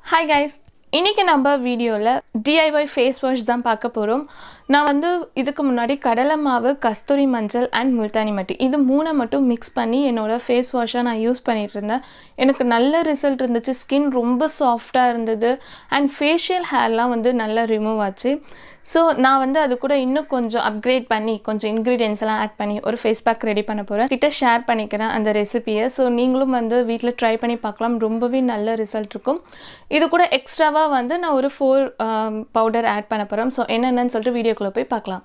hi guys இன்றைக்கி நம்ம வீடியோவில் டிஐஒய் ஃபேஸ் வாஷ் தான் பார்க்க போகிறோம் நான் வந்து இதுக்கு முன்னாடி கடலை மாவு கஸ்தூரி மஞ்சள் அண்ட் முல்தானி மட்டி இது மூணை மட்டும் மிக்ஸ் பண்ணி என்னோடய ஃபேஸ் வாஷாக நான் யூஸ் பண்ணிகிட்டு இருந்தேன் எனக்கு நல்ல ரிசல்ட் இருந்துச்சு ஸ்கின் ரொம்ப சாஃப்டாக இருந்தது அண்ட் ஃபேஷியல் ஹேர்லாம் வந்து நல்லா ரிமூவ் ஆச்சு ஸோ நான் வந்து அது கூட இன்னும் கொஞ்சம் அப்கிரேட் பண்ணி கொஞ்சம் இன்க்ரீடியன்ஸ் எல்லாம் ஆட் பண்ணி ஒரு ஃபேஸ் பேக் ரெடி பண்ண போகிறேன் கிட்ட ஷேர் பண்ணிக்கிறேன் அந்த ரெசிபியை ஸோ நீங்களும் வந்து வீட்டில் ட்ரை பண்ணி பார்க்கலாம் ரொம்பவே நல்ல ரிசல்ட் இருக்கும் இது கூட எக்ஸ்ட்ராவாக வந்து நான் ஒரு ஃபோர் பவுடர் ஆட் பண்ண போகிறேன் ஸோ என்னென்னு சொல்லிட்டு வீடியோக்குள்ளே போய் பார்க்கலாம்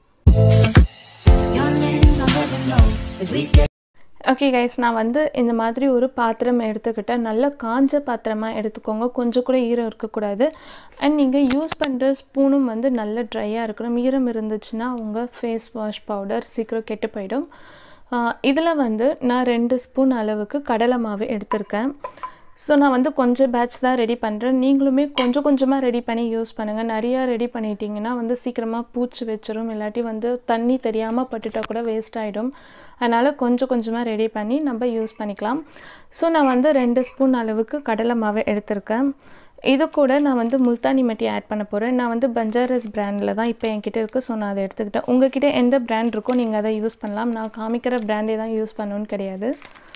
ஓகே கைஸ் நான் வந்து இந்த மாதிரி ஒரு பாத்திரம் எடுத்துக்கிட்டேன் நல்ல காஞ்ச பாத்திரமாக எடுத்துக்கோங்க கொஞ்சம் கூட ஈரம் இருக்கக்கூடாது அண்ட் நீங்கள் யூஸ் பண்ணுற ஸ்பூனும் வந்து நல்ல ட்ரையாக இருக்கணும் ஈரம் இருந்துச்சுன்னா உங்கள் ஃபேஸ் வாஷ் பவுடர் சீக்கிரம் கெட்டு போயிடும் இதில் வந்து நான் ரெண்டு ஸ்பூன் அளவுக்கு கடலை மாவு எடுத்திருக்கேன் ஸோ நான் வந்து கொஞ்சம் பேட்ச் தான் ரெடி பண்ணுறேன் நீங்களுமே கொஞ்சம் கொஞ்சமாக ரெடி பண்ணி யூஸ் பண்ணுங்கள் நிறையா ரெடி பண்ணிட்டீங்கன்னா வந்து சீக்கிரமாக பூச்சி வச்சிரும் இல்லாட்டி வந்து தண்ணி தெரியாமல் பட்டுட்டால் கூட வேஸ்ட் ஆகிடும் அதனால் கொஞ்சம் கொஞ்சமாக ரெடி பண்ணி நம்ம யூஸ் பண்ணிக்கலாம் ஸோ நான் வந்து ரெண்டு ஸ்பூன் அளவுக்கு கடலை மாவை எடுத்திருக்கேன் இது கூட நான் வந்து முல்தானி மட்டி ஆட் பண்ண போகிறேன் நான் வந்து பஞ்சாரஸ் பிராண்டில் தான் இப்போ என்கிட்ட இருக்குது ஸோ நான் அதை எடுத்துக்கிட்டேன் உங்ககிட்ட எந்த பிராண்ட் இருக்கோ நீங்கள் அதை யூஸ் பண்ணலாம் நான் காமிக்கிற பிராண்டே தான் யூஸ் பண்ணணும்னு கிடையாது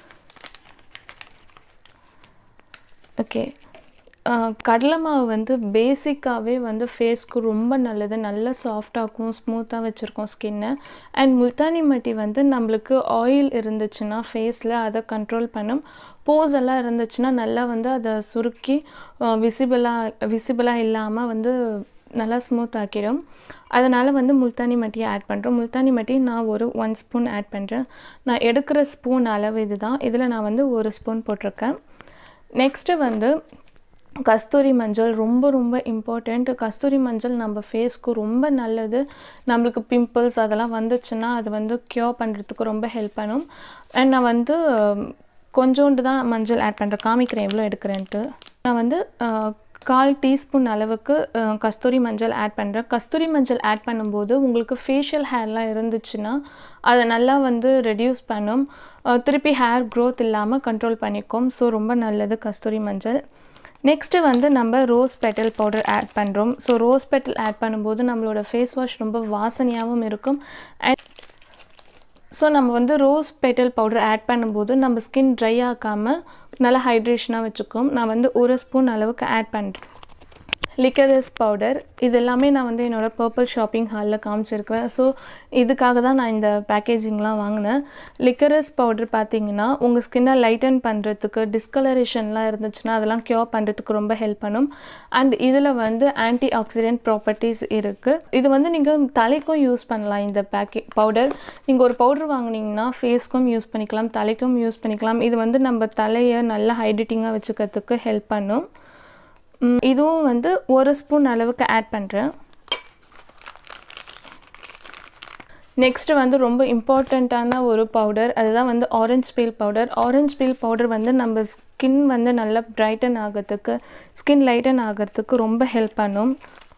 ஓகே கடலை மாவு வந்து பேசிக்காகவே வந்து ஃபேஸ்க்கு ரொம்ப நல்லது நல்ல சாஃப்டாகும் ஸ்மூத்தாக வச்சுருக்கோம் ஸ்கின்னை அண்ட் முல்தானி மட்டி வந்து நம்மளுக்கு ஆயில் இருந்துச்சுன்னா ஃபேஸில் அதை கண்ட்ரோல் பண்ணும் போஸ் எல்லாம் இருந்துச்சுன்னா நல்லா வந்து அதை சுருக்கி விசிபிளாக விசிபிளாக இல்லாமல் வந்து நல்லா ஸ்மூத் ஆக்கிடும் அதனால் வந்து முல்தானி மட்டியை ஆட் பண்ணுறோம் முல்தானி மட்டி நான் ஒரு ஒன் ஸ்பூன் ஆட் பண்ணுறேன் நான் எடுக்கிற ஸ்பூன் அளவு இது தான் இதில் நான் வந்து ஒரு ஸ்பூன் போட்டிருக்கேன் நெக்ஸ்ட்டு வந்து கஸ்தூரி மஞ்சள் ரொம்ப ரொம்ப இம்பார்ட்டண்ட் கஸ்தூரி மஞ்சள் நம்ம ஃபேஸ்க்கு ரொம்ப நல்லது நம்மளுக்கு பிம்பிள்ஸ் அதெல்லாம் வந்துச்சுன்னா அது வந்து க்யூர் பண்ணுறதுக்கு ரொம்ப ஹெல்ப் பண்ணும் அண்ட் நான் வந்து கொஞ்சோண்டு தான் மஞ்சள் ஆட் பண்ணுறேன் காமிக்கிறேன் எவ்வளோ எடுக்கிறேன்ட்டு நான் வந்து கால் டீஸ்பூன் அளவுக்கு கஸ்தூரி மஞ்சள் ஆட் பண்ணுறேன் கஸ்தூரி மஞ்சள் ஆட் பண்ணும்போது உங்களுக்கு ஃபேஷியல் ஹேர்லாம் இருந்துச்சுன்னா அதை நல்லா வந்து ரெடியூஸ் பண்ணும் திருப்பி ஹேர் க்ரோத் இல்லாமல் கண்ட்ரோல் பண்ணிக்கும் ஸோ ரொம்ப நல்லது கஸ்தூரி மஞ்சள் நெக்ஸ்ட்டு வந்து நம்ம ரோஸ் பெட்டல் பவுடர் ஆட் பண்ணுறோம் ஸோ ரோஸ் பெட்டல் ஆட் பண்ணும்போது நம்மளோட ஃபேஸ் வாஷ் ரொம்ப வாசனையாகவும் இருக்கும் அண்ட் ஸோ நம்ம வந்து ரோஸ் பெட்டல் பவுடர் ஆட் பண்ணும்போது நம்ம ஸ்கின் ட்ரை ஆக்காமல் நல்லா ஹைட்ரேஷனாக வச்சுக்கும் நான் வந்து ஒரு ஸ்பூன் அளவுக்கு ஆட் பண்ணுறேன் லிக்கரஸ் பவுடர் இது எல்லாமே நான் வந்து என்னோடய பர்பிள் ஷாப்பிங் ஹாலில் காமிச்சிருக்கேன் ஸோ இதுக்காக தான் நான் இந்த பேக்கேஜிங்லாம் வாங்கினேன் லிக்கரஸ் பவுடர் பார்த்தீங்கன்னா உங்கள் ஸ்கின்னை லைட்டன் பண்ணுறதுக்கு டிஸ்கலரேஷன்லாம் இருந்துச்சுன்னா அதெல்லாம் க்யூர் பண்ணுறதுக்கு ரொம்ப ஹெல்ப் பண்ணும் அண்ட் இதில் வந்து ஆன்டி ஆக்சிடென்ட் ப்ராப்பர்ட்டிஸ் இருக்குது இது வந்து நீங்கள் தலைக்கும் யூஸ் பண்ணலாம் இந்த பேக்கே பவுடர் நீங்கள் ஒரு பவுடர் வாங்கினீங்கன்னா ஃபேஸ்க்கும் யூஸ் பண்ணிக்கலாம் தலைக்கும் யூஸ் பண்ணிக்கலாம் இது வந்து நம்ம தலையை நல்லா ஹைட்ரேட்டிங்காக வச்சுக்கிறதுக்கு ஹெல்ப் பண்ணும் இதுவும் வந்து ஒரு ஸ்பூன் அளவுக்கு ஆட் பண்ணுறேன் நெக்ஸ்ட்டு வந்து ரொம்ப இம்பார்ட்டண்ட்டான ஒரு பவுடர் அதுதான் வந்து orange peel powder orange peel powder வந்து நம்ம ஸ்கின் வந்து நல்லா பிரைட்டன் ஆகிறதுக்கு ஸ்கின் லைட்டன் ஆகிறதுக்கு ரொம்ப ஹெல்ப் பண்ணும்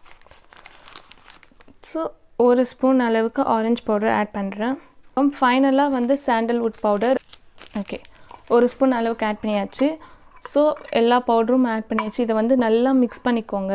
ஸோ ஒரு ஸ்பூன் அளவுக்கு ஆரஞ்ச் பவுடர் ஆட் பண்ணுறேன் ஃபைனலாக வந்து சாண்டல்வுட் பவுடர் ஓகே ஒரு ஸ்பூன் அளவுக்கு ஆட் பண்ணியாச்சு ஸோ எல்லா பவுடரும் ஆட் பண்ணியாச்சு இதை வந்து நல்லா மிக்ஸ் பண்ணிக்கோங்க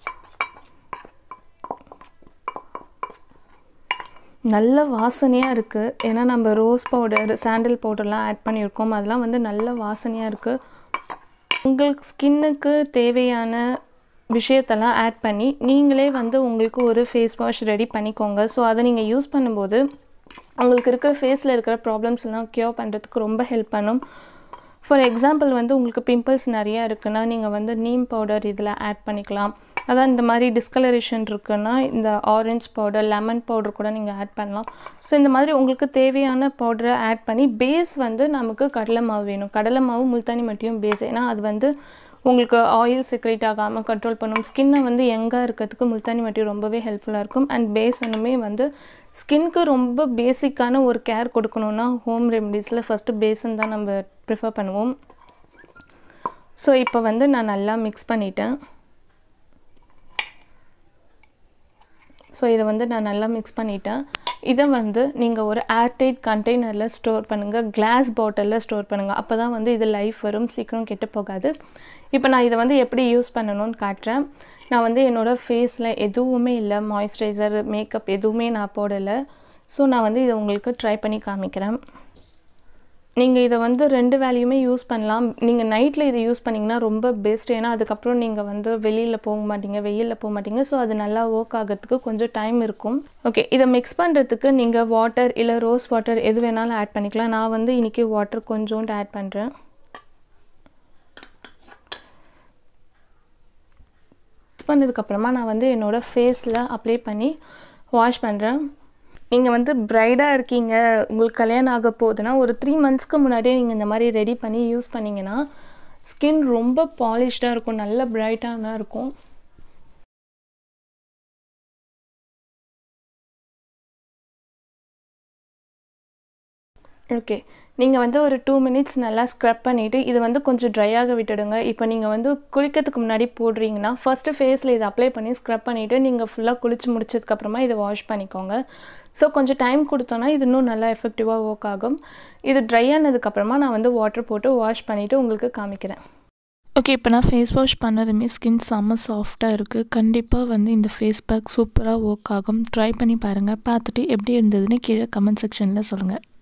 நல்ல வாசனையாக இருக்குது ஏன்னா நம்ம ரோஸ் பவுடர் சாண்டில் பவுடர்லாம் ஆட் பண்ணியிருக்கோம் அதெல்லாம் வந்து நல்ல வாசனையாக இருக்குது உங்களுக்கு ஸ்கின்னுக்கு தேவையான விஷயத்தெல்லாம் ஆட் பண்ணி நீங்களே வந்து உங்களுக்கு ஒரு ஃபேஸ் வாஷ் ரெடி பண்ணிக்கோங்க ஸோ அதை நீங்கள் யூஸ் பண்ணும்போது உங்களுக்கு இருக்கிற ஃபேஸில் இருக்கிற ப்ராப்ளம்ஸ்லாம் க்யூர் பண்ணுறதுக்கு ரொம்ப ஹெல்ப் பண்ணும் ஃபார் எக்ஸாம்பிள் வந்து உங்களுக்கு பிம்பிள்ஸ் நிறையா இருக்குன்னா நீங்கள் வந்து நீம் பவுடர் இதில் ஆட் பண்ணிக்கலாம் அதான் இந்த மாதிரி டிஸ்கலரேஷன் இருக்குன்னா இந்த ஆரஞ்ச் பவுடர் லெமன் பவுடர் கூட நீங்கள் ஆட் பண்ணலாம் ஸோ இந்த மாதிரி உங்களுக்கு தேவையான பவுடரை ஆட் பண்ணி பேஸ் வந்து நமக்கு கடலை மாவு வேணும் கடலை மாவு முல்தானி மட்டியும் பேஸ் ஏன்னா அது வந்து உங்களுக்கு ஆயில் செக்ரேட் ஆகாமல் கண்ட்ரோல் பண்ணும் ஸ்கின்னை வந்து எங்காக இருக்கிறதுக்கு முல்தானி மட்டி ரொம்பவே ஹெல்ப்ஃபுல்லாக இருக்கும் அண்ட் பேஸனுமே வந்து ஸ்கின்க்கு ரொம்ப பேசிக்கான ஒரு கேர் கொடுக்கணுன்னா ஹோம் ரெமடிஸில் ஃபஸ்ட்டு பேசன் தான் நம்ம ப்ரிஃபர் பண்ணுவோம் ஸோ இப்போ வந்து நான் நல்லா மிக்ஸ் பண்ணிட்டேன் ஸோ இதை வந்து நான் நல்லா மிக்ஸ் பண்ணிட்டேன் இதை வந்து நீங்கள் ஒரு ஏர்டைட் கண்டெய்னரில் ஸ்டோர் பண்ணுங்கள் கிளாஸ் பாட்டிலில் ஸ்டோர் பண்ணுங்கள் அப்போ தான் வந்து இது லைஃப் வரும் சீக்கிரம் கெட்டு போகாது இப்போ நான் இதை வந்து எப்படி யூஸ் பண்ணணும்னு காட்டுறேன் நான் வந்து என்னோடய ஃபேஸில் எதுவுமே இல்லை மாய்ஸ்சரைசர் மேக்கப் எதுவுமே நான் போடலை ஸோ நான் வந்து இதை உங்களுக்கு ட்ரை பண்ணி காமிக்கிறேன் நீங்கள் இதை வந்து ரெண்டு வேலையுமே யூஸ் பண்ணலாம் நீங்கள் நைட்டில் இதை யூஸ் பண்ணிங்கன்னா ரொம்ப பெஸ்ட் ஏன்னா அதுக்கப்புறம் நீங்கள் வந்து வெளியில் போக மாட்டீங்க வெயிலில் போக மாட்டீங்க ஸோ அது நல்லா ஒர்க் ஆகிறதுக்கு கொஞ்சம் டைம் இருக்கும் ஓகே இதை மிக்ஸ் பண்ணுறதுக்கு நீங்கள் வாட்டர் இல்லை ரோஸ் வாட்டர் எது வேணாலும் ஆட் பண்ணிக்கலாம் நான் வந்து இன்றைக்கி வாட்டர் கொஞ்சோண்டு ஆட் பண்ணுறேன் மிக்ஸ் பண்ணதுக்கப்புறமா நான் வந்து என்னோடய ஃபேஸில் அப்ளை பண்ணி வாஷ் பண்ணுறேன் நீங்கள் வந்து ப்ரைடாக இருக்கீங்க உங்களுக்கு கல்யாணம் ஆக போகுதுன்னா ஒரு த்ரீ மந்த்ஸ்க்கு முன்னாடியே நீங்கள் இந்த மாதிரி ரெடி பண்ணி யூஸ் பண்ணிங்கன்னா ஸ்கின் ரொம்ப பாலிஷ்டாக இருக்கும் நல்ல பிரைட்டாக தான் இருக்கும் ஓகே நீங்கள் வந்து ஒரு டூ மினிட்ஸ் நல்லா ஸ்க்ரப் பண்ணிவிட்டு இது வந்து கொஞ்சம் ட்ரையாக விட்டுடுங்க இப்போ நீங்கள் வந்து குளிக்கிறதுக்கு முன்னாடி போடுறீங்கன்னா ஃபஸ்ட்டு ஃபேஸில் இதை அப்ளை பண்ணி ஸ்க்ரப் பண்ணிவிட்டு நீங்கள் ஃபுல்லாக குளிச்சு முடிச்சதுக்கப்புறமா இதை வாஷ் பண்ணிக்கோங்க ஸோ கொஞ்சம் டைம் கொடுத்தோன்னா இது இன்னும் நல்லா எஃபெக்டிவாக ஒர்க் ஆகும் இது ட்ரை ஆனதுக்கப்புறமா நான் வந்து வாட்டர் போட்டு வாஷ் பண்ணிவிட்டு உங்களுக்கு காமிக்கிறேன் ஓகே இப்போ நான் ஃபேஸ் வாஷ் பண்ணதுமே ஸ்கின் செம்ம சாஃப்டாக இருக்குது கண்டிப்பாக வந்து இந்த ஃபேஸ் பேக் சூப்பராக ஒர்க் ஆகும் ட்ரை பண்ணி பாருங்கள் பார்த்துட்டு எப்படி இருந்ததுன்னு கீழே கமெண்ட் செக்ஷனில் சொல்லுங்கள்